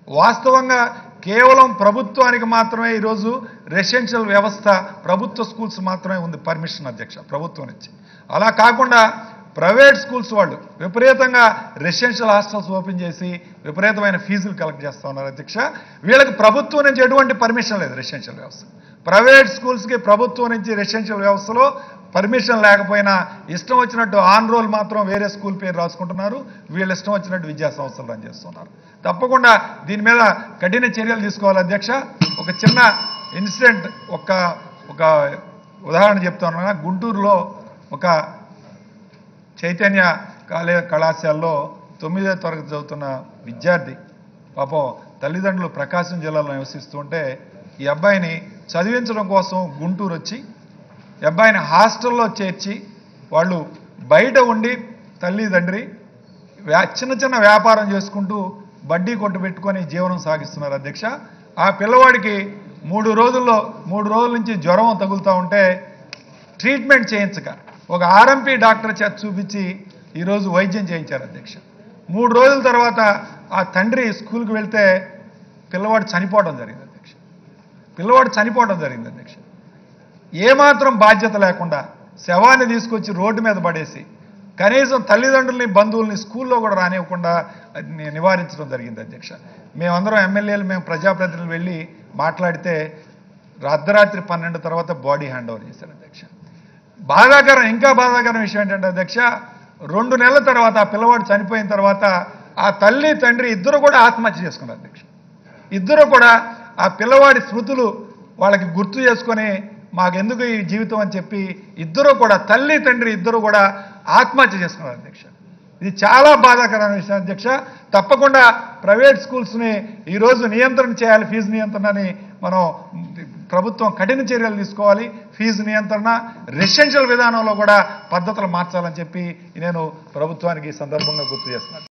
వాస్తవంగా కేవలం ప్రభుత్వానికి మాత్రమే ఈరోజు రెసిడెన్షియల్ వ్యవస్థ ప్రభుత్వ స్కూల్స్ మాత్రమే ఉంది పర్మిషన్ అధ్యక్ష ప్రభుత్వం నుంచి అలా కాకుండా ప్రైవేట్ స్కూల్స్ వాళ్ళు విపరీతంగా రెసిడెన్షియల్ హాస్టల్స్ ఓపెన్ చేసి విపరీతమైన ఫీజులు కలెక్ట్ చేస్తూ ఉన్నారు అధ్యక్ష వీళ్ళకి ప్రభుత్వం నుంచి ఎటువంటి పర్మిషన్ లేదు రెసిడెన్షియల్ వ్యవస్థ ప్రైవేట్ స్కూల్స్కి ప్రభుత్వం నుంచి రెసిడెన్షియల్ వ్యవస్థలో పర్మిషన్ లేకపోయినా ఇష్టం వచ్చినట్టు ఆన్ రోల్ మాత్రం వేరే స్కూల్ పేరు రాసుకుంటున్నారు వీళ్ళు ఇష్టం వచ్చినట్టు విద్యా సంస్థలు రన్ చేస్తున్నారు తప్పకుండా దీని మీద కఠిన చర్యలు తీసుకోవాలి అధ్యక్ష ఒక చిన్న ఇన్సిడెంట్ ఒక ఒక ఉదాహరణ చెప్తాను గుంటూరులో ఒక చైతన్య కాలే కళాశాలలో తొమ్మిదో తరగతి చదువుతున్న విద్యార్థి పాపం తల్లిదండ్రులు ప్రకాశం జిల్లాలో నివసిస్తుంటే ఈ అబ్బాయిని చదివించడం కోసం గుంటూరు వచ్చి ఈ అబ్బాయిని హాస్టల్లో చేర్చి వాళ్ళు బయట ఉండి తల్లి తండ్రి వ్యా- చిన్న చిన్న వ్యాపారం చేసుకుంటూ బడ్డీ కొట్టు పెట్టుకొని జీవనం సాగిస్తున్నారు అధ్యక్ష ఆ పిల్లవాడికి మూడు రోజుల్లో మూడు రోజుల నుంచి జ్వరం తగులుతూ ఉంటే ట్రీట్మెంట్ చేయించక ఒక ఆర్ఎంపీ డాక్టర్ చేత చూపించి ఈరోజు వైద్యం చేయించారు అధ్యక్ష మూడు రోజుల తర్వాత ఆ తండ్రి స్కూల్కి వెళ్తే పిల్లవాడు చనిపోవడం జరిగింది అధ్యక్ష పిల్లవాడు చనిపోవడం జరిగింది అధ్యక్ష ఏమాత్రం బాధ్యత లేకుండా శవాన్ని తీసుకొచ్చి రోడ్డు మీద పడేసి కనీసం తల్లిదండ్రుల్ని బంధువుల్ని స్కూల్లో కూడా రానివ్వకుండా ని- నివారించడం జరిగింది అధ్యక్ష మేమందరం ఎమ్మెల్యేలు మేము ప్రజాప్రతినిధులు వెళ్ళి మాట్లాడితే అర్ధరాత్రి పన్నెండు తర్వాత బాడీ హ్యాండ్ ఓవర్ చేశారు అధ్యక్ష బాధాకరం ఇంకా బాధాకరం విషయం ఏంటంటే అధ్యక్ష రెండు నెలల తర్వాత ఆ పిల్లవాడు చనిపోయిన తర్వాత ఆ తల్లి తండ్రి ఇద్దరు కూడా ఆత్మహత్య చేసుకున్నారు అధ్యక్ష ఇద్దరు కూడా ఆ పిల్లవాడి స్మృతులు వాళ్ళకి గుర్తు చేసుకొని మాకెందుకు ఈ జీవితం అని చెప్పి ఇద్దరు కూడా తల్లి తండ్రి ఇద్దరు కూడా ఆత్మహత్య చేసుకున్నారు అధ్యక్ష ఇది చాలా బాధాకరమైన విషయం అధ్యక్ష తప్పకుండా ప్రైవేట్ స్కూల్స్ని ఈరోజు నియంత్రణ చేయాలి ఫీజు నియంత్రణని మనం ప్రభుత్వం కఠిన చర్యలు తీసుకోవాలి ఫీజు నియంత్రణ రెసిడెన్షియల్ విధానంలో కూడా పద్ధతులు మార్చాలని చెప్పి నేను ప్రభుత్వానికి ఈ సందర్భంగా గుర్తు చేస్తున్నాను